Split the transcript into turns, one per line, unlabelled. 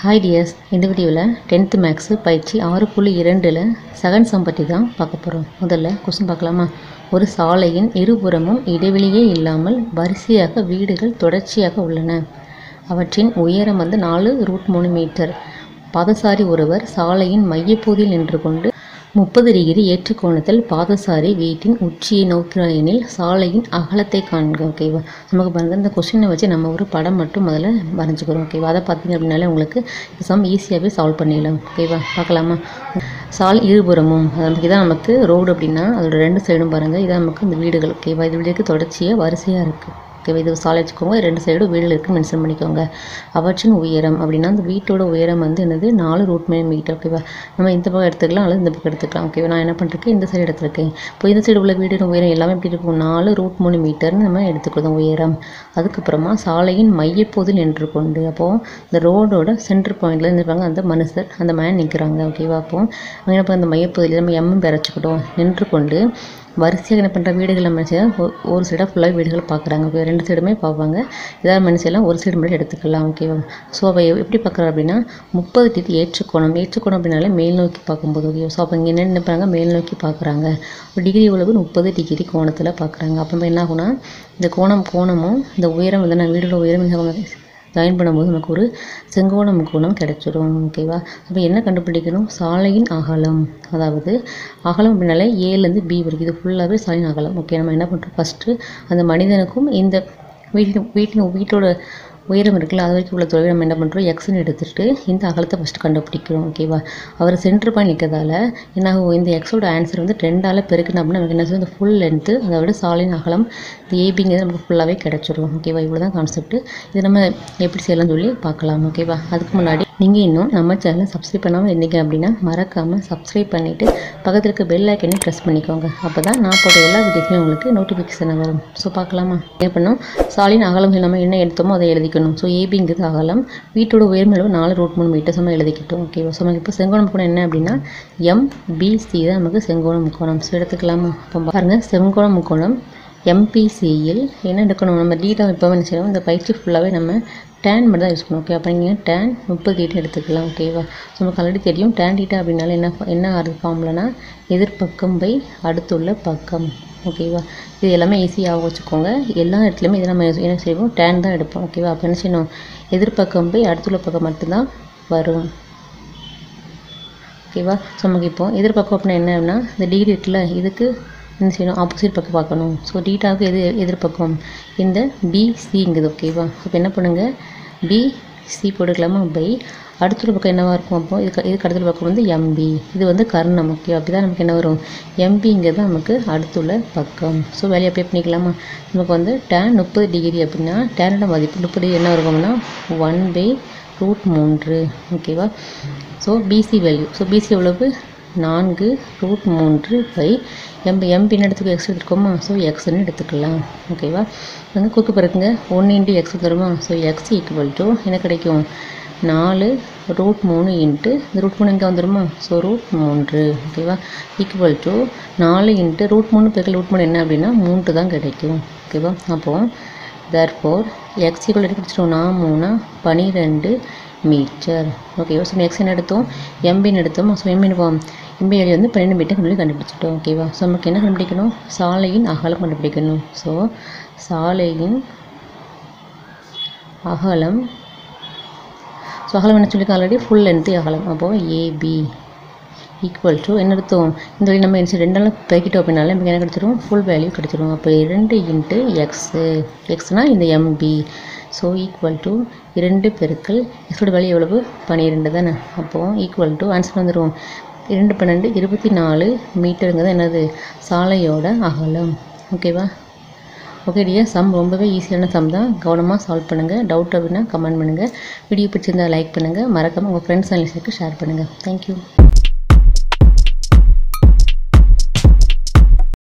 hi tears இந்த வீடியோவில் tenth maths பயிற்சி ஆறு புள்ளி இரண்டில் செகண்ட் சம் பற்றி தான் பார்க்க போகிறோம் முதல்ல கொஸ்டின் பார்க்கலாமா ஒரு சாலையின் இருபுறமும் இடைவெளியே இல்லாமல் வரிசையாக வீடுகள் தொடர்ச்சியாக உள்ளன அவற்றின் உயரம் வந்து நாலு ரூட் மூணு மீட்டர் பாதசாரி ஒருவர் சாலையின் மையப்பகுதியில் நின்று கொண்டு முப்பது டிகிரி ஏற்ற கோணத்தில் பாதசாரி வீட்டின் உச்சியை நோக்கிறார் எனில் சாலையின் அகலத்தை காண்க ஓகேவா நமக்கு பாருங்க இந்த கொஸ்டினை வச்சு நம்ம ஒரு படம் மட்டும் முதல்ல வரைஞ்சிக்கிறோம் ஓகேவா அதை பார்த்தீங்க அப்படின்னாலே உங்களுக்கு இந்த சம் ஈஸியாகவே சால்வ் பண்ணிடலாம் ஓகேவா பார்க்கலாமா சாலை இருபுறமும் அதாவது இதான் நமக்கு ரோடு அப்படின்னா அதோட ரெண்டு சைடும் பாருங்கள் இதான் நமக்கு இந்த வீடுகள் ஓகேவா இது வீடுக்கு தொடர்ச்சியாக வரிசையாக இருக்குது ஓகேவா இது சாலை வச்சுக்கோங்க ரெண்டு சைடும் வீடு இருக்குன்னு மென்ஷன் பண்ணிக்கோங்க அவற்றின் உயரம் அப்படின்னா அந்த வீட்டோட உயரம் வந்து என்னது நாலு ரூட் மே மீட்டர் ஓகேவா நம்ம இந்த பக்கம் எடுத்துக்கலாம் அல்லது இந்த பக்கம் எடுத்துக்கலாம் ஓகேவா நான் என்ன பண்ணிருக்கேன் இந்த சைடு எடுத்திருக்கேன் இப்போ இந்த சைடு உள்ள வீடு உயரம் எல்லாமே எப்படி இருக்கும் நாலு ரூட் மூணு மீட்டர்னு நம்ம எடுத்துக்கிறோம் உயரம் அதுக்கப்புறமா சாலையின் மையப்போதில் நின்று கொண்டு அப்போது இந்த ரோடோட சென்டர் பாயிண்டில் இருந்திருப்பாங்க அந்த மனுஷர் அந்த மேன் நிற்கிறாங்க ஓகேவா அப்போ அவங்க என்ன அந்த மையப்பகுதியில் நம்ம எம்எம் பெறச்சிக்கிட்டோம் நின்று கொண்டு வரிசையாக என்ன பண்ணுற வீடுகள் மனுஷன் ஒரு சைடாக ஃபுல்லாக வீடுகள் பார்க்குறாங்க ஓகே ரெண்டு சைடுமே பார்ப்பாங்க ஏதாவது மனுஷெல்லாம் ஒரு சைடு மட்டும் எடுத்துக்கலாம் ஓகேவா ஸோ அவ எப்படி பார்க்குறா அப்படின்னா முப்பது டிகிரி ஏற்றுக்கோணம் ஏற்றுக்கோணம் அப்படின்னாலே மேல் நோக்கி பார்க்கும்போது ஓகே ஸோ அப்போ இங்கே என்ன நினைப்பாங்க மேல் நோக்கி பார்க்குறாங்க ஒரு டிகிரி உழவு முப்பது டிகிரி கோணத்தில் பார்க்குறாங்க அப்போ என்ன ஆகும்னா இந்த கோணம் கோணமும் இந்த உயரம் வந்து நான் வீடோட உயரம் என்ன ஜாயின் பண்ணும்போது நமக்கு ஒரு செங்கோண முக்கோணம் கிடைச்சிடும் ஓகேவா அப்போ என்ன கண்டுபிடிக்கணும் சாலையின் அகலம் அதாவது அகலம் அப்படின்னாலே ஏலேருந்து பி வரைக்கும் இது ஃபுல்லாகவே சாலையின் அகலம் ஓகே நம்ம என்ன பண்ணுறோம் ஃபஸ்ட்டு அந்த மனிதனுக்கும் இந்த வீட்டின் வீட்டின் வீட்டோட உயரம் இருக்குல்ல அது வரைக்கும் உள்ள தொலைவை நம்ம என்ன பண்ணுறோம் எக்ஸ்னு எடுத்துகிட்டு இந்த அகலத்தை ஃபஸ்ட்டு கண்டுபிடிக்கிறோம் ஓகேவா அவர் சென்டர் பாயிண்ட் நிற்கிறதால என்ன ஆகும் இந்த எக்ஸோட ஆன்சர் வந்து ரெண்டால் பெருக்கணும் அப்படின்னா நமக்கு என்ன செய்யும் இந்த ஃபுல் லென்த்து அதை விட சாலின் அகலம் இந்த ஏபிங்கிறது நமக்கு ஃபுல்லாகவே கிடச்சிரும் ஓகேவா இவ்வளோ தான் கான்செப்ட் இது நம்ம எப்படி செய்யலாம்னு சொல்லி பார்க்கலாம் ஓகேவா அதுக்கு முன்னாடி நீங்கள் இன்னும் நம்ம சேனலை சப்ஸ்கிரைப் பண்ணாமல் இருந்தீங்க அப்படின்னா மறக்காமல் சப்ஸ்கிரைப் பண்ணிவிட்டு பக்கத்தில் இருக்க பெல் ஐக்கனையும் ப்ரெஸ் பண்ணிக்கோங்க அப்போ தான் நான் போட்ட எல்லா வீடியோஸுமே உங்களுக்கு நோட்டிஃபிகேஷன் வரும் ஸோ பார்க்கலாமா என்ன பண்ணோம் சாலின் அகலம் நம்ம என்ன எடுத்தோமோ அதை எழுதிக்கணும் ஸோ ஏபிங்கிறது அகலம் வீட்டோட உயர்மளவு நாலு ரூட் மூணு மீட்டர்ஸ் நம்ம எழுதிக்கிட்டோம் ஓகேவா ஸோ நமக்கு இப்போ செங்கோண முக்கோணம் என்ன அப்படின்னா எம்பிசி தான் நமக்கு செங்கோண முக்கோணம் ஸோ எடுத்துக்கலாமா அப்போ பாருங்கள் செங்கோண முக்கோணம் எம்பிசியில் என்ன எடுக்கணும் நம்ம டீட்டா இப்போ என்ன செய்யணும் இந்த பயிற்சி ஃபுல்லாகவே நம்ம டேன் மட்டும் தான் யூஸ் பண்ணுவோம் ஓகே அப்போ நீங்கள் டேன் முப்பது டீட்டா எடுத்துக்கலாம் ஓகேவா ஸோ நமக்கு ஆல்ரெடி தெரியும் டேன் டீட்டா அப்படின்னால என்ன என்ன ஆறுது ஃபார்ம்லனா எதிர்பக்கம் பை அடுத்துள்ள பக்கம் ஓகேவா இது எல்லாமே ஈஸியாக வச்சுக்கோங்க எல்லா இடத்துலையுமே இதை நம்ம என்ன செய்வோம் டேன் தான் எடுப்போம் ஓகேவா அப்போ என்ன செய்யணும் எதிர்பக்கம் பை அடுத்துள்ள பக்கம் மட்டும்தான் வரும் ஓகேவா ஸோ நமக்கு இப்போ எதிர்பக்கம் அப்படின்னா என்ன அப்படின்னா இந்த டிகிரி இருக்குல்ல இதுக்கு என்ன செய்யணும் ஆப்போசிட் பக்கம் பார்க்கணும் ஸோ டீட்டாவுக்கு எது எதிர்பக்கம் இந்த பிசிங்கிறது ஓகேவா இப்போ என்ன பண்ணுங்கள் பிசி போட்டுக்கலாமா பை அடுத்துள்ள பக்கம் என்னவாக இருக்கும் அப்போ இதுக்கு இதுக்கு அடுத்துள்ள பக்கம் வந்து எம்பி இது வந்து கர்ணம் ஓகே அப்படி தான் நமக்கு என்ன வரும் எம்பிங்கிறது நமக்கு அடுத்துள்ள பக்கம் ஸோ வேலையை அப்ளை பண்ணிக்கலாமா நமக்கு வந்து டேன் முப்பது டிகிரி அப்படின்னா டேனோட மதிப்பு முப்பது என்ன இருக்கும்னா ஒன் பை ரூட் மூன்று ஓகேவா so PC value so PC எவ்வளவு நான்கு ரூட் மூன்று பை எம்பி எம்பின்னு எடுத்துக்கோ எக்ஸ் எடுத்துக்கோமா ஸோ எக்ஸ்ன்னு எடுத்துக்கலாம் ஓகேவா வந்து குறுக்கு பிறகுங்க ஒன்று இன்ட்டு எக்ஸ் தருமா ஸோ எக்ஸ் ஈக்குவல் டு என்ன கிடைக்கும் நாலு ரூட் மூணு இன்ட்டு இந்த ரூட் மூணு இங்கே வந்துடுமா ஸோ ரூட் மூன்று ஓகேவா ஈக்குவல் டு நாலு இன்ட்டு ரூட் மூணு பெருக்கல் ரூட் மூணு என்ன அப்படின்னா மூன்று தான் கிடைக்கும் ஓகேவா அப்போது தேர்ஃபோர் எக்ஸ் ஈக்குவல் எடுத்து பிடிச்சிட்டோம் நான் மூணா பனிரெண்டு மீட்டர் ஓகேவா ஸோ எக்ஸ் என்ன எடுத்தோம் எம்பின்னு எடுத்தோம் ஸோ எம்பின்னு போவோம் எம்பி வழி வந்து பன்னெண்டு மீட்டர் சொல்லி கண்டுபிடிச்சிட்டோம் ஓகேவா ஸோ நமக்கு என்ன கண்டுபிடிக்கணும் சாலையின் அகலம் கண்டுபிடிக்கணும் ஸோ சாலையின் அகலம் ஸோ அகலம் என்ன சொல்லியிருக்கோம் ஆல்ரெடி ஃபுல் லென்த்து அகலம் அப்போது ஏபி ஈக்குவல் டு என்ன எடுத்தோம் இந்த வழி நம்ம என்ன ரெண்டாலும் பெருக்கிட்டோம் அப்படின்னால நமக்கு என்ன கிடச்சிரும் ஃபுல் வேல்யூ கிடச்சிரும் அப்போ இரண்டு இன்ட்டு எக்ஸு எக்ஸ்னால் இந்த எம்பி ஸோ ஈக்குவல் டு இரண்டு பெருக்கள் எக்ஸோட வேல்யூ எவ்வளவு பன்னிரெண்டு தானே அப்போது ஈக்குவல் டு ஆன்சர் வந்துடும் இரண்டு பன்னெண்டு இருபத்தி நாலு மீட்டருங்கிறது என்னது சாலையோட அகலம் ஓகேவா ஓகே டியர் சம் ரொம்பவே ஈஸியான சம் தான் கவனமாக சால்வ் பண்ணுங்கள் டவுட் அப்படின்னா கமெண்ட் பண்ணுங்கள் வீடியோ பிடிச்சிருந்தா லைக் பண்ணுங்கள் மறக்காமல் உங்கள் ஃப்ரெண்ட்ஸ் அண்ட் ஷேர் பண்ணுங்கள் தேங்க்யூ